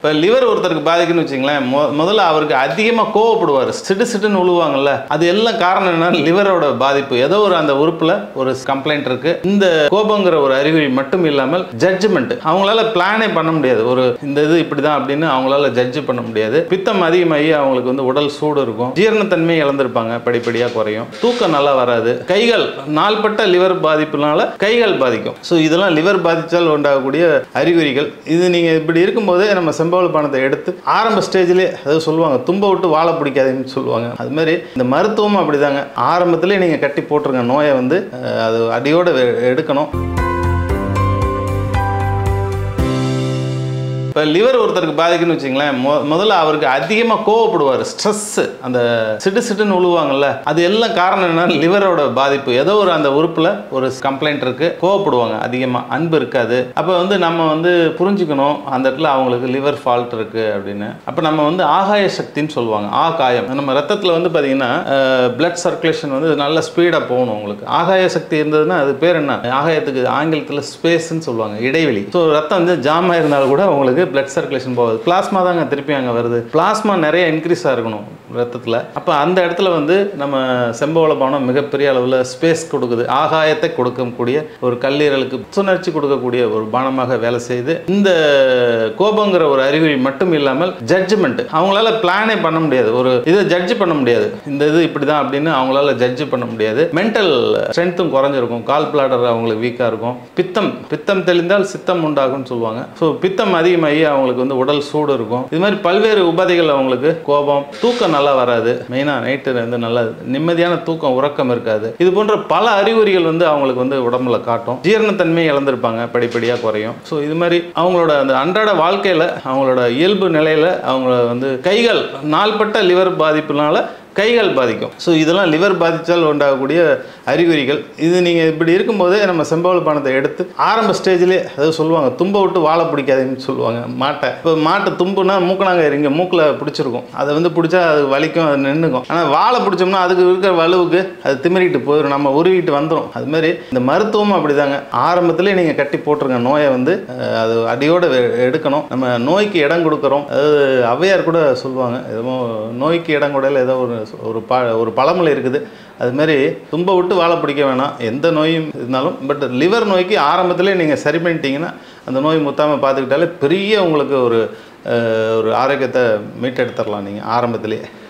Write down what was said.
இப்போ லிவர் ஒருத்தருக்கு பாதிக்குன்னு வச்சுங்களேன் மொ முதல்ல அவருக்கு அதிகமாக கோவப்படுவார் சிடு சிடுன்னு உழுவாங்கல்ல அது எல்லாம் காரணம் என்ன லிவரோட பாதிப்பு ஏதோ ஒரு அந்த உறுப்பில் ஒரு கம்ப்ளைண்ட் இருக்கு இந்த கோபங்கிற ஒரு அறிகுறி மட்டும் இல்லாமல் ஜட்ஜ்மெண்ட் அவங்களால பிளானே பண்ண முடியாது ஒரு இந்த இது இப்படி தான் அப்படின்னு அவங்களால ஜட்ஜ் பண்ண முடியாது பித்தம் அதிகமாகி அவங்களுக்கு வந்து உடல் சூடு இருக்கும் ஜீரணத்தன்மை இழந்திருப்பாங்க படிப்படியாக குறையும் தூக்கம் நல்லா வராது கைகள் நாள்பட்ட லிவர் பாதிப்புனால கைகள் பாதிக்கும் ஸோ இதெல்லாம் லிவர் பாதித்தால் உண்டாகக்கூடிய அறிகுறிகள் இது நீங்கள் இப்படி இருக்கும்போதே நம்ம செம்பவள பானத்தை எடுத்து ஆரம்ப ஸ்டேஜ்லேயே அதாவது சொல்லுவாங்க தும்ப விட்டு வாழை பிடிக்காதுன்னு சொல்லுவாங்க அது மாதிரி இந்த மருத்துவமும் அப்படிதாங்க ஆரம்பத்திலே நீங்கள் கட்டி போட்டுருங்க நோயை வந்து அஹ், அது அடியோட வெ- எடுக்கணும் இப்போ லிவர் ஒருத்தருக்கு பாதிக்குன்னு வச்சுங்களேன் மொ முதல்ல அவருக்கு அதிகமாக கோவப்படுவார் ஸ்ட்ரெஸ் அந்த சிடு சிடுன்னு உழுவாங்கல்ல அது எல்லாம் காரணம் என்ன லிவரோட பாதிப்பு ஏதோ ஒரு அந்த உறுப்பில் ஒரு கம்ப்ளைண்ட் இருக்கு கோவப்படுவாங்க அதிகமாக அன்பு இருக்காது அப்போ வந்து நம்ம வந்து புரிஞ்சுக்கணும் அந்த இடத்துல அவங்களுக்கு லிவர் ஃபால்ட் இருக்கு அப்படின்னு அப்போ நம்ம வந்து ஆகாய சக்தின்னு சொல்லுவாங்க ஆகாயம் நம்ம ரத்தத்தில் வந்து பார்த்தீங்கன்னா பிளட் சர்க்குலேஷன் வந்து நல்ல ஸ்பீடாக போகணும் உங்களுக்கு ஆகாய சக்தி இருந்ததுன்னா அது பேர் என்ன ஆகாயத்துக்கு ஆங்கிலத்தில் ஸ்பேஸ்ன்னு சொல்லுவாங்க இடைவெளி ஸோ ரத்தம் வந்து ஜாம் ஆயிருந்தாலும் கூட உங்களுக்கு பிளட் சர்க்குலேஷன் போகுது பிளாஸ்மா தாங்க திருப்பி அங்கே வருது பிளாஸ்மா நிறைய இன்க்ரீஸ் ஆகணும் ரத்தத்தில் அப்போ அந்த இடத்துல வந்து நம்ம செம்பவள பானம் மிகப்பெரிய அளவில் ஸ்பேஸ் கொடுக்குது ஆகாயத்தை கொடுக்கக்கூடிய ஒரு கல்லீரலுக்கு புத்துணர்ச்சி கொடுக்கக்கூடிய ஒரு பானமாக வேலை செய்து இந்த கோபங்கிற ஒரு அறிகுறி மட்டும் இல்லாமல் ஜட்ஜ்மெண்ட் அவங்களால பிளானே பண்ண முடியாது ஒரு இதை ஜட்ஜ் பண்ண முடியாது இந்த இது இப்படி தான் அப்படின்னு அவங்களால ஜட்ஜ் பண்ண முடியாது மென்டல் ஸ்ட்ரென்த்தும் குறைஞ்சிருக்கும் கால் பிளாடர் அவங்களுக்கு வீக்காக இருக்கும் பித்தம் பித்தம் தெளிந்தால் சித்தம் உண்டாகும்னு சொல்லுவாங்க ஸோ பித்தம் அதிகமாகி அவங்களுக்கு வந்து உடல் சூடு இருக்கும் இது மாதிரி பல்வேறு உபாதைகள் அவங்களுக்கு கோபம் தூக்கம் நல்லா வராது மெயினாக நைட்டு வந்து நல்லா நிம்மதியான தூக்கம் உறக்கம் இருக்காது இது போன்ற பல அறிகுறிகள் வந்து அவங்களுக்கு வந்து உடம்புல காட்டும் ஜீரணத்தன்மை இழந்திருப்பாங்க படிப்படியாக குறையும் ஸோ இது மாதிரி அவங்களோட அந்த அன்றாட வாழ்க்கையில் அவங்களோட இயல்பு நிலையில் அவங்கள வந்து கைகள் நாள்பட்ட லிவர் பாதிப்புனால கைகள் பாதிக்கும் ஸோ இதெல்லாம் லிவர் பாதித்தால் உண்டாகக்கூடிய அறிகுறிகள் இது நீங்கள் இப்படி இருக்கும்போதே நம்ம செம்பவள பானத்தை எடுத்து ஆரம்ப ஸ்டேஜ்லேயே அதாவது சொல்லுவாங்க தும்ப விட்டு வாழை பிடிக்காதுன்னு சொல்லுவாங்க மாட்டை இப்போ மாட்டை தும்புனா மூக்கனாங்க இங்கே மூக்கில் பிடிச்சிருக்கும் அதை வந்து பிடிச்சா அது வலிக்கும் அது நின்றுக்கும் ஆனால் வாழை பிடிச்சோம்னா அதுக்கு இருக்கிற வலுவுக்கு அது திமிரிட்டு போயிடும் நம்ம உருவிட்டு வந்துடும் அது மாதிரி இந்த மருத்துவமும் அப்படிதாங்க ஆரம்பத்திலே நீங்கள் கட்டி போட்டுருங்க நோயை வந்து அஹ், அது அடியோட வெ- எடுக்கணும் நம்ம நோய்க்கு இடம் கொடுக்குறோம் அதாவது ஔவையார் கூட சொல்லுவாங்க ஏதோ நோய்க்கு இடம் கூடல ஏதோ ஒரு ஒரு ப ஒரு பழமொழி இருக்குது அது மாதிரி தும்ப விட்டு வாழை பிடிக்க வேணாம் எந்த நோயும் இருந்தாலும் பட் லிவர் நோய்க்கு ஆரம்பத்திலே நீங்கள் சரி பண்ணிட்டீங்கன்னா அந்த நோய் முத்தாமல் பார்த்துக்கிட்டாலே பெரிய உங்களுக்கு ஒரு அஹ், ஒரு ஆரோக்கியத்தை மீட்டெடுத்துடலாம் நீங்கள் ஆரம்பத்திலே